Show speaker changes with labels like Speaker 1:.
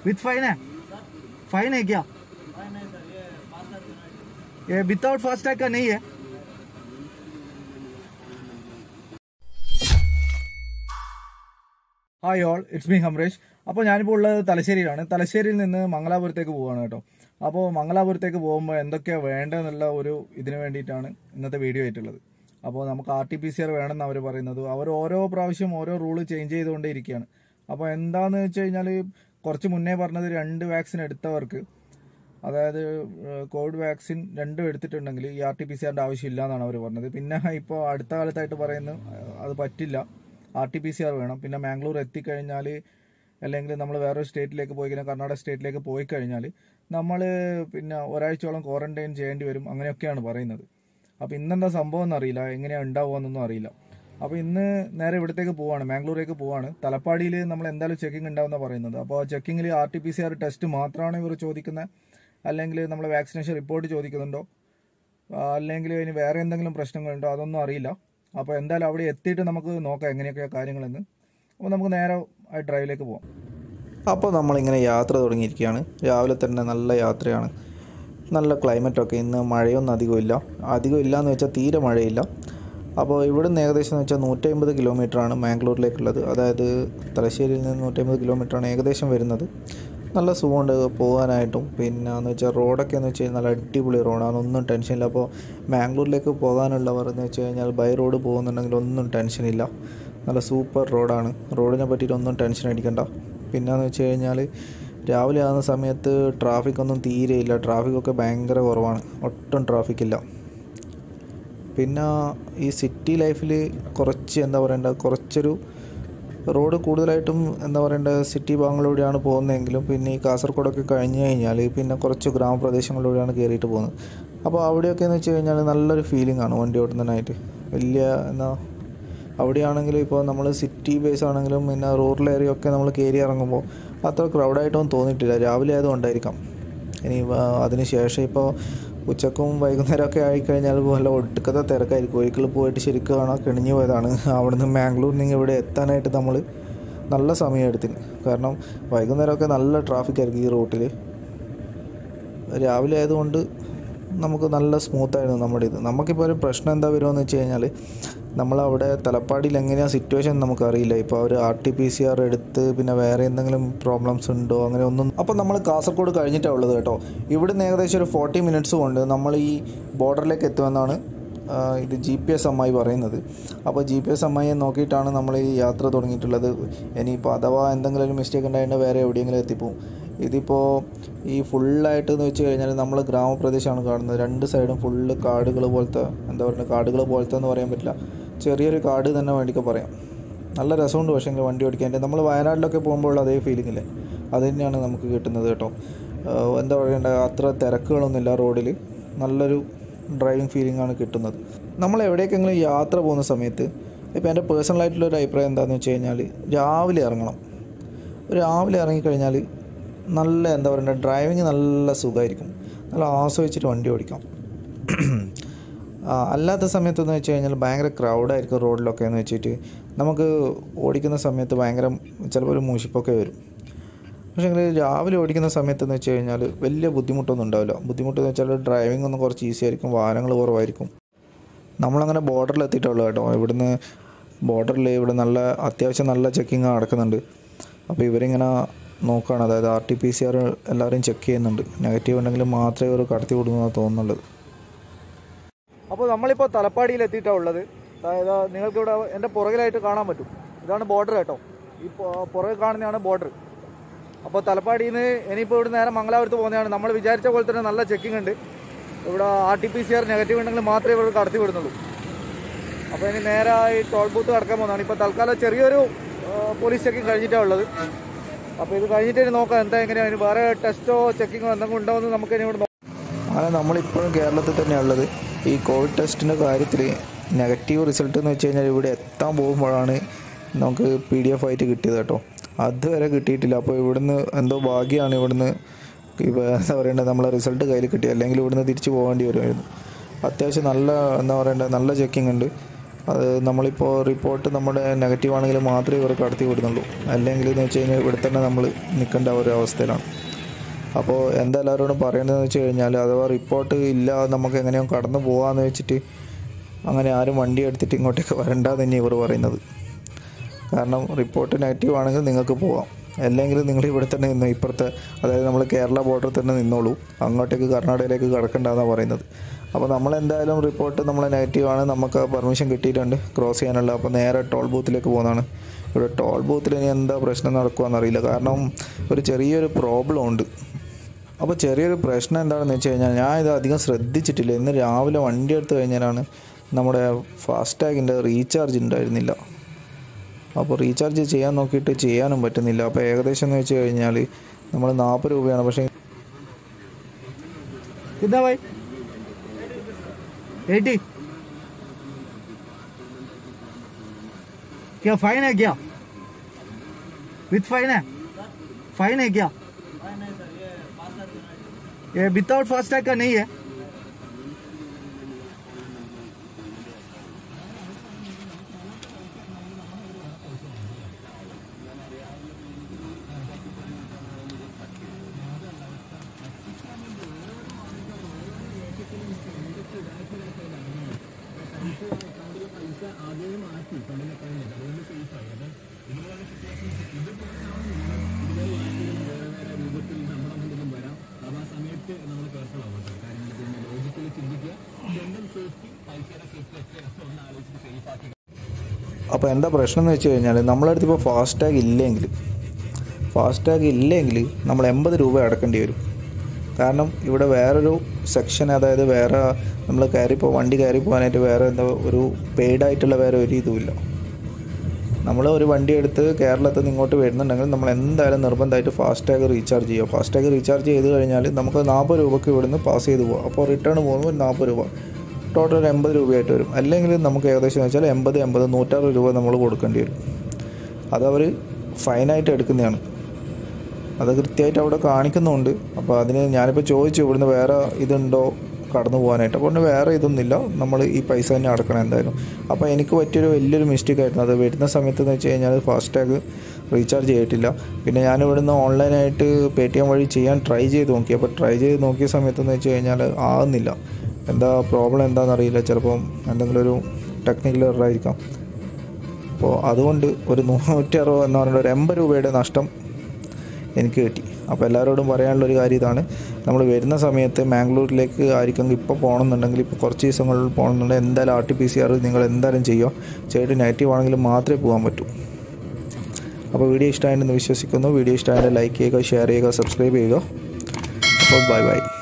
Speaker 1: with fine है fine है क्या ये विदाउट फास्टैग का नहीं है hi all it's me Hamresh അപ്പോൾ ഞാനിപ്പോൾ ഉള്ളത് തലശ്ശേരിയിലാണ് തലശ്ശേരിയിൽ നിന്ന് മംഗലാപുരത്തേക്ക് പോവുകയാണ് കേട്ടോ അപ്പോൾ മംഗലാപുരത്തേക്ക് പോകുമ്പോൾ എന്തൊക്കെയാണ് വേണ്ടതെന്നുള്ള ഒരു ഇതിന് വേണ്ടിയിട്ടാണ് ഇന്നത്തെ വീഡിയോ ആയിട്ടുള്ളത് അപ്പോൾ നമുക്ക് R T P C R വേണമെന്ന് അവർ പറയുന്നത് അവർ ഓരോ പ്രാവശ്യം ഓരോ റൂള് ചേഞ്ച് ചെയ്തുകൊണ്ടേ ഇരിക്കുകയാണ് അപ്പോൾ എന്താന്ന് വെച്ച് കഴിഞ്ഞാൽ കുറച്ച് മുന്നേ പറഞ്ഞത് രണ്ട് വാക്സിൻ എടുത്തവർക്ക് അതായത് ഏഹ്, കോവിഡ് വാക്സിൻ രണ്ടും എടുത്തിട്ടുണ്ടെങ്കിൽ ഈ ആർ ടി പി സി ആറിൻ്റെ ആവശ്യമില്ല എന്നാണ് അവർ പറഞ്ഞത് പിന്നെ ഇപ്പോൾ അടുത്ത കാലത്തായിട്ട് പറയുന്നു ഏഹ്, അത് പറ്റില്ല R T P C R വേണം പിന്നെ മാംഗ്ലൂർ എത്തിക്കഴിഞ്ഞാൽ അല്ലെങ്കിൽ നമ്മൾ വേറൊരു സ്റ്റേറ്റിലേക്ക് പോയി കഴിഞ്ഞാൽ കർണാടക സ്റ്റേറ്റിലേക്ക് പോയി കഴിഞ്ഞാൽ നമ്മൾ പിന്നെ ഒരാഴ്ചയോളം ക്വാറന്റൈൻ ചെയ്യേണ്ടി വരും അങ്ങനെയൊക്കെയാണ് പറയുന്നത് അപ്പോൾ ഇന്നെന്താ സംഭവം എന്നറിയില്ല എങ്ങനെയാണ് ഉണ്ടാവുക അറിയില്ല അപ്പോൾ ഇന്ന് നേരെ ഇവിടത്തേക്ക് പോവാണ് മാംഗ്ലൂരേക്ക് പോവാണ് തലപ്പാടിയിൽ നമ്മൾ എന്തായാലും ചെക്കിംഗ് ഉണ്ടാവുന്ന പറയുന്നത് അപ്പോൾ ആ ചെക്കിങ്ങിൽ R T P C R test മാത്രമാണ് ഇവർ ചോദിക്കുന്നത് അല്ലെങ്കിൽ നമ്മൾ വാക്സിനേഷൻ റിപ്പോർട്ട് ചോദിക്കുന്നുണ്ടോ ആ, അല്ലെങ്കിൽ ഇനി വേറെ എന്തെങ്കിലും പ്രശ്നങ്ങളുണ്ടോ അതൊന്നും അറിയില്ല അപ്പോൾ എന്തായാലും അവിടെ എത്തിയിട്ട് നമുക്ക് നോക്കാം എങ്ങനെയൊക്കെയാണ് കാര്യങ്ങളെന്ന് അപ്പോൾ നമുക്ക് നേരെ ആ ഡ്രൈവിലേക്ക് പോവാം
Speaker 2: അപ്പോൾ നമ്മളിങ്ങനെ യാത്ര തുടങ്ങിയിരിക്കുകയാണ് രാവിലെ തന്നെ നല്ല യാത്രയാണ് നല്ല ക്ലൈമറ്റൊക്കെ ഇന്ന് മഴയൊന്നും അധികമില്ല അധികം ഇല്ല എന്ന് വെച്ചാൽ തീരെ മഴയില്ല അപ്പോൾ ഇവിടുന്ന് ഏകദേശം എന്ന് വെച്ചാൽ നൂറ്റമ്പത് കിലോമീറ്ററാണ് മാംഗ്ലൂരിലേക്കുള്ളത് അതായത് തലശ്ശേരിയിൽ നിന്ന് നൂറ്റമ്പത് കിലോമീറ്ററാണ് ഏകദേശം വരുന്നത് നല്ല സുഖമുണ്ട് പോകാനായിട്ടും പിന്നെ എന്ന് വെച്ചാൽ റോഡൊക്കെ എന്ന് വെച്ച് കഴിഞ്ഞാൽ നല്ല അടിപൊളി റോഡാണ് ഒന്നും ടെൻഷനില്ല അപ്പോൾ മാംഗ്ലൂരിലേക്ക് പോകാനുള്ളവർ എന്ന് വെച്ച് കഴിഞ്ഞാൽ ബൈ റോഡ് പോകുന്നുണ്ടെങ്കിൽ ഒന്നും ടെൻഷനില്ല നല്ല സൂപ്പർ റോഡാണ് റോഡിനെ പറ്റിയിട്ട് ഒന്നും ടെൻഷൻ അടിക്കണ്ട പിന്നെന്ന് വെച്ച് കഴിഞ്ഞാൽ രാവിലെ ആകുന്ന സമയത്ത് ട്രാഫിക് ഒന്നും തീരെയില്ല ട്രാഫിക്കൊക്കെ ഭയങ്കര കുറവാണ് ഒട്ടും ട്രാഫിക്കില്ല പിന്നെ ഈ സിറ്റി ലൈഫിൽ കുറച്ച് എന്താ പറയണ്ട കുറച്ചൊരു റോഡ് കൂടുതലായിട്ടും എന്താ പറയണ്ട സിറ്റി ഭാഗങ്ങളിലൂടെയാണ് പോകുന്നതെങ്കിലും പിന്നെ ഈ കാസർഗോഡൊക്കെ കഴിഞ്ഞ് കഴിഞ്ഞാൽ പിന്നെ കുറച്ച് ഗ്രാമപ്രദേശങ്ങളിലൂടെയാണ് കയറിയിട്ട് പോകുന്നത് അപ്പോൾ അവിടെയൊക്കെ എന്ന് വെച്ച് കഴിഞ്ഞാൽ നല്ലൊരു ഫീലിംഗ് ആണ് വണ്ടി ഓടുന്നതിനായിട്ട് വലിയ എന്താ അവിടെയാണെങ്കിലും ഇപ്പോൾ നമ്മൾ സിറ്റി ബേസ് ആണെങ്കിലും പിന്നെ റൂറൽ ഏരിയ ഒക്കെ നമ്മൾ കയറി ഇറങ്ങുമ്പോൾ അത്ര ക്രൗഡായിട്ടൊന്നും തോന്നിയിട്ടില്ല രാവിലെ ആയതുകൊണ്ടായിരിക്കാം ഇനി അതിന് ശേഷം ഇപ്പോൾ ഉച്ചക്കും വൈകുന്നേരമൊക്കെ ആയിക്കഴിഞ്ഞാൽ വല്ല ഒടുക്കത്തെ തിരക്കായിരിക്കും ഒരിക്കൽ പോയിട്ട് ശരിക്കും കാണാൻ കിണിഞ്ഞു പോയതാണ് അവിടുന്ന് മാംഗ്ലൂരിൽ നിന്ന് ഇവിടെ എത്താനായിട്ട് നമ്മൾ നല്ല സമയം എടുത്തിന് കാരണം വൈകുന്നേരമൊക്കെ നല്ല ട്രാഫിക് ആയിരിക്കും ഈ റൂട്ടിൽ രാവിലെ ആയതുകൊണ്ട് നമുക്ക് നല്ല സ്മൂത്തായിരുന്നു നമ്മുടെ ഇത് നമുക്കിപ്പോൾ ഒരു പ്രശ്നം എന്താ വരുമെന്ന് വെച്ച് കഴിഞ്ഞാൽ നമ്മളവിടെ തലപ്പാടിയിൽ എങ്ങനെയാണ് സിറ്റുവേഷൻ നമുക്കറിയില്ല ഇപ്പോൾ അവർ R T P C R എടുത്ത് പിന്നെ വേറെ എന്തെങ്കിലും പ്രോബ്ലംസ് ഉണ്ടോ അങ്ങനെ ഒന്നും അപ്പോൾ നമ്മൾ കാസർഗോഡ് കഴിഞ്ഞിട്ടാണ് ഉള്ളത് കേട്ടോ ഇവിടുന്ന് ഏകദേശം ഒരു ഫോർട്ടി മിനിറ്റ്സ് കൊണ്ട് നമ്മൾ ഈ ബോർഡറിലേക്ക് എത്തുമെന്നാണ് ആ, ഇത് ജി പി എസ് അമ്മായി പറയുന്നത് അപ്പോൾ ജി പി എസ് അമ്മായിയെ നോക്കിയിട്ടാണ് നമ്മൾ ഈ യാത്ര തുടങ്ങിയിട്ടുള്ളത് ഇനിയിപ്പോൾ അഥവാ എന്തെങ്കിലും ഒരു മിസ്റ്റേക്ക് ഉണ്ടായിട്ടുണ്ടെങ്കിൽ വേറെ എവിടെയെങ്കിലും എത്തിപ്പോവും ഇതിപ്പോൾ ഈ ഫുള്ളായിട്ട് എന്ന് വെച്ച് കഴിഞ്ഞാൽ നമ്മൾ ഗ്രാമപ്രദേശമാണ് കാണുന്നത് രണ്ട് സൈഡും ഫുള്ള് കാടുകൾ പോലത്തെ എന്താ പറയുക കാടുകൾ പോലത്തെ എന്ന് പറയാൻ പറ്റില്ല ചെറിയൊരു കാട് തന്നെ വേണ്ടിയൊക്കെ പറയാം നല്ല രസമുണ്ട് പക്ഷേ എങ്കിൽ വണ്ടി ഓടിക്കാൻ നമ്മൾ വയനാട്ടിലൊക്കെ പോകുമ്പോൾ അതേ ഫീലിംഗ് ഇല്ലേ അത് തന്നെയാണ് നമുക്ക് കിട്ടുന്നത് കേട്ടോ ആഹ് എന്താ പറയണ്ട അത്ര തിരക്കുകളൊന്നുമില്ല റോഡിൽ നല്ലൊരു ഡ്രൈവിംഗ് ഫീലിംഗ് ആണ് കിട്ടുന്നത് നമ്മൾ എവിടേക്കെങ്കിലും യാത്ര പോകുന്ന സമയത്ത് ഇപ്പോൾ എൻ്റെ പേഴ്സണലായിട്ടുള്ള ഒരു അഭിപ്രായം എന്താണെന്ന് വെച്ച് കഴിഞ്ഞാൽ രാവിലെ ഇറങ്ങണം രാവിലെ ഇറങ്ങിക്കഴിഞ്ഞാൽ നല്ല എന്താ പറയുക ഡ്രൈവിങ് നല്ല സുഖമായിരിക്കും നല്ല ആസ്വദിച്ചിട്ട് വണ്ടി ഓടിക്കാം ആ, അല്ലാത്ത സമയത്തെന്ന് വെച്ച് കഴിഞ്ഞാൽ ഭയങ്കര ക്രൗഡായിരിക്കും റോഡിലൊക്കെ എന്ന് വെച്ചിട്ട് നമുക്ക് ഓടിക്കുന്ന സമയത്ത് ഭയങ്കര ചിലപ്പോൾ ഒരു മൂഷിപ്പൊക്കെ വരും പക്ഷേ രാവിലെ ഓടിക്കുന്ന സമയത്തെന്ന് വെച്ച് കഴിഞ്ഞാൽ വലിയ ബുദ്ധിമുട്ടൊന്നും ഉണ്ടാവില്ല ബുദ്ധിമുട്ടെന്ന് വെച്ചാൽ ഡ്രൈവിംഗ് ഒന്നും കുറച്ച് ഈസി ആയിരിക്കും വാഹനങ്ങൾ കുറവായിരിക്കും നമ്മളങ്ങനെ ബോർഡറിൽ എത്തിയിട്ടുള്ളൂ കേട്ടോ ഇവിടുന്ന് ബോർഡറിൽ ഇവിടെ നല്ല അത്യാവശ്യം നല്ല ചെക്കിങ് നടക്കുന്നുണ്ട് അപ്പോൾ ഇവരിങ്ങനെ നോക്കുകയാണ് അതായത് R T P C R എല്ലാവരും ചെക്ക് ചെയ്യുന്നുണ്ട് നെഗറ്റീവ് ഉണ്ടെങ്കിൽ മാത്രമേ ഇവർ കടത്തി വിടുന്നതാണ് തോന്നുന്നുള്ളത്
Speaker 1: അപ്പോൾ നമ്മളിപ്പോൾ തലപ്പാടിയിൽ എത്തിയിട്ടാണ് ഉള്ളത് അതായത് നിങ്ങൾക്കിവിടെ എൻ്റെ പുറകിലായിട്ട് കാണാൻ പറ്റും ഇതാണ് ബോർഡർ കേട്ടോ ഈ പൊ- പുറകിൽ കാണുന്നതാണ് ബോർഡർ അപ്പോൾ തലപ്പാടിയിൽ നിന്ന് ഇനിയിപ്പോൾ ഇവിടെ നേരെ മംഗലാപുരത്ത് പോകുന്നതാണ് നമ്മൾ വിചാരിച്ച പോലെ തന്നെ നല്ല ചെക്കിംഗ് ഉണ്ട് ഇവിടെ R T P C R negative ഉണ്ടെങ്കിൽ മാത്രമേ ഇവിടെ കടത്തി വിടുന്നുള്ളൂ അപ്പോൾ ഇനി നേരെ ഈ ടോൾ ബൂത്ത് കടക്കാൻ പോകുന്നതാണ് ഇപ്പോൾ തൽക്കാലം ചെറിയൊരു ആ, പോലീസ് ചെക്കിംഗ് കഴിഞ്ഞിട്ടാണ് ഉള്ളത് അപ്പോൾ ഇത് കഴിഞ്ഞിട്ട് ഇനി നോക്കാം എന്താ എങ്ങനെയാണ് ഇനി വേറെ ടെസ്റ്റോ ചെക്കിങ്ങോ എന്തെങ്കിലും ഉണ്ടോ എന്ന് നമുക്ക് ഇനി ഇവിടെ നോക്കാം
Speaker 2: അങ്ങനെ നമ്മളിപ്പോഴും കേരളത്തിൽ തന്നെയുള്ളത് ഈ കോവിഡ് ടെസ്റ്റിൻ്റെ കാര്യത്തിൽ നെഗറ്റീവ് റിസൾട്ട് എന്ന് വെച്ച് കഴിഞ്ഞാൽ ഇവിടെ എത്താൻ പോകുമ്പോഴാണ് നമുക്ക് പി ഡി എഫ് ആയിട്ട് കിട്ടിയത് കേട്ടോ അതുവരെ കിട്ടിയിട്ടില്ല അപ്പോൾ ഇവിടുന്ന് എന്തോ ഭാഗ്യമാണ് ഇവിടുന്ന് ഇപ്പോൾ എന്താ പറയണ്ടത് നമ്മളെ റിസൾട്ട് കയ്യിൽ കിട്ടി അല്ലെങ്കിൽ ഇവിടുന്ന് തിരിച്ചു പോകേണ്ടി വരുമായിരുന്നു അത്യാവശ്യം നല്ല എന്താ പറയണ്ടത് നല്ല ചെക്കിംഗ് ഉണ്ട് അത് നമ്മളിപ്പോൾ റിപ്പോർട്ട് നമ്മുടെ നെഗറ്റീവ് ആണെങ്കിൽ മാത്രമേ ഇവർ കടത്തി വിടുന്നുള്ളൂ അല്ലെങ്കിൽ എന്ന് വെച്ച് കഴിഞ്ഞാൽ ഇവിടെ തന്നെ നമ്മൾ നിൽക്കേണ്ട ഒരു അവസ്ഥയിലാണ് അപ്പോൾ എന്താ എല്ലാവരോടും പറയേണ്ടതെന്ന് വെച്ച് കഴിഞ്ഞാൽ അഥവാ റിപ്പോർട്ട് ഇല്ല നമുക്ക് എങ്ങനെയോ കടന്നു പോകാമെന്ന് വെച്ചിട്ട് അങ്ങനെ ആരും വണ്ടി എടുത്തിട്ട് ഇങ്ങോട്ടേക്ക് വരണ്ട തന്നെ ഇവർ പറയുന്നത് കാരണം റിപ്പോർട്ട് നെഗറ്റീവ് ആണെങ്കിൽ നിങ്ങൾക്ക് പോവാം അല്ലെങ്കിൽ നിങ്ങൾ ഇവിടെ തന്നെ നിന്നു ഇപ്പുറത്തെ അതായത് നമ്മൾ കേരള ബോർഡറിൽ തന്നെ നിന്നോളൂ അങ്ങോട്ടേക്ക് കർണാടകയിലേക്ക് കടക്കണ്ടെന്നാണ് പറയുന്നത് അപ്പോൾ നമ്മൾ എന്തായാലും റിപ്പോർട്ട് നമ്മൾ നെഗറ്റീവ് ആണ് നമുക്ക് പെർമിഷൻ കിട്ടിയിട്ടുണ്ട് ക്രോസ് ചെയ്യാനുള്ള അപ്പോൾ നേരെ ടോൾ ബൂത്തിലേക്ക് പോകുന്നതാണ് ഇവിടെ ടോൾ ബൂത്തിൽ ഇനി എന്താ പ്രശ്നം നടക്കുകയെന്നറിയില്ല കാരണം ഒരു ചെറിയൊരു പ്രോബ്ലം ഉണ്ട് അപ്പോൾ ചെറിയൊരു പ്രശ്നം എന്താണെന്ന് വെച്ച് കഴിഞ്ഞാൽ ഞാൻ ഇത് അധികം ശ്രദ്ധിച്ചിട്ടില്ല ഇന്ന് രാവിലെ വണ്ടി എടുത്തു കഴിഞ്ഞാലാണ് നമ്മുടെ ഫാസ്ടാഗിൻ്റെ റീചാർജ് ഉണ്ടായിരുന്നില്ല അപ്പോൾ റീചാർജ് ചെയ്യാൻ നോക്കിയിട്ട് ചെയ്യാനും പറ്റുന്നില്ല അപ്പോൾ ഏകദേശം എന്ന് വെച്ച് കഴിഞ്ഞാൽ നമ്മൾ നാൽപ്പത് രൂപയാണ് പക്ഷേ
Speaker 1: कितना भाई एटी क्या फाइन है क्या विथ फाइन है फाइन है क्या ये विदाउट फास्टैग का नहीं है
Speaker 2: അപ്പോൾ എന്താ പ്രശ്നം എന്ന് വെച്ച് കഴിഞ്ഞാൽ നമ്മളടുത്ത് ഇപ്പോൾ ഫാസ്ടാഗ് ഇല്ലെങ്കിൽ ഫാസ്ടാഗ് ഇല്ലെങ്കിൽ നമ്മൾ എൺപത് രൂപ അടക്കേണ്ടി വരും കാരണം ഇവിടെ വേറൊരു സെക്ഷൻ അതായത് വേറെ നമ്മൾ കയറി പോ വണ്ടി കയറി പോകാനായിട്ട് വേറെ എന്താ ഒരു പെയ്ഡ് ആയിട്ടുള്ള വേറെ ഒരു ഇതുമില്ല നമ്മൾ ഒരു വണ്ടി എടുത്ത് കേരളത്തിൽ നിന്ന് ഇങ്ങോട്ട് വരുന്നുണ്ടെങ്കിൽ നമ്മൾ എന്തായാലും നിർബന്ധമായിട്ട് ഫാസ്ടാഗ് റീചാർജ് ചെയ്യുക ഫാസ്ടാഗ് റീചാർജ് ചെയ്ത് കഴിഞ്ഞാൽ നമുക്ക് നാൽപ്പത് രൂപയ്ക്ക് ഇവിടുന്ന് പാസ് ചെയ്ത് പോകാം അപ്പോൾ റിട്ടേൺ പോകുമ്പോൾ നാൽപ്പത് രൂപ ടോട്ടൽ ഒരു എൺപത് രൂപയായിട്ട് വരും അല്ലെങ്കിൽ നമുക്ക് ഏകദേശം എന്ന് വെച്ചാൽ എൺപത് എൺപത് നൂറ്ററുപത് രൂപ നമ്മൾ കൊടുക്കേണ്ടി വരും അതവർ ഫൈനായിട്ട് എടുക്കുന്നതാണ് അത് കൃത്യമായിട്ട് അവിടെ കാണിക്കുന്നുണ്ട് അപ്പോൾ അതിന് ഞാനിപ്പോൾ ചോദിച്ചു ഇവിടുന്ന് വേറെ ഇതുണ്ടോ കടന്നു പോകാനായിട്ട് അപ്പോൾ പറഞ്ഞു, വേറെ ഇതൊന്നുമില്ല നമ്മൾ ഈ പൈസ തന്നെ അടക്കണം എന്തായാലും അപ്പോൾ എനിക്ക് പറ്റിയൊരു വലിയൊരു മിസ്റ്റേക്ക് ആയിരുന്നു അത് വരുന്ന സമയത്ത് എന്ന് വെച്ച് കഴിഞ്ഞാൽ ഫാസ്ടാഗ് റീചാർജ് ചെയ്തിട്ടില്ല പിന്നെ ഞാൻ ഇവിടുന്ന് ഓൺലൈനായിട്ട് പേ ടി എം വഴി ചെയ്യാൻ ട്രൈ ചെയ്ത് നോക്കി അപ്പോൾ ട്രൈ ചെയ്ത് നോക്കിയ സമയത്തെന്ന് വെച്ച് കഴിഞ്ഞാൽ ആകുന്നില്ല എന്താ പ്രോബ്ലം എന്താണെന്നറിയില്ല ചിലപ്പം എന്തെങ്കിലും ഒരു ടെക്നിക്കൽ എററായിരിക്കാം അപ്പോൾ അതുകൊണ്ട് ഒരു നൂറ്റി അറുപത് എന്ന് പറഞ്ഞാൽ ഒരു എൺപത് രൂപയുടെ നഷ്ടം എനിക്ക് കിട്ടി അപ്പോൾ എല്ലാവരോടും പറയാനുള്ള ഒരു കാര്യം ഇതാണ് നമ്മൾ വരുന്ന സമയത്ത് മാംഗ്ലൂരിലേക്ക് ആയിരിക്കും ഇപ്പോൾ പോകണമെന്നുണ്ടെങ്കിൽ ഇപ്പോൾ കുറച്ച് ദിവസങ്ങളിൽ പോകണമെന്നുണ്ടെങ്കിൽ എന്തായാലും R T P C R നിങ്ങൾ എന്തായാലും ചെയ്യുക ചെയ്തിട്ട് നെഗറ്റീവ് ആണെങ്കിൽ മാത്രമേ പോകാൻ പറ്റൂ അപ്പോൾ വീഡിയോ ഇഷ്ടമായെന്ന് വിശ്വസിക്കുന്നു വീഡിയോ ഇഷ്ടമായാലും ലൈക്ക് ചെയ്യുക ഷെയർ ചെയ്യുക സബ്സ്ക്രൈബ് ചെയ്യുക അപ്പോൾ ബൈ ബൈ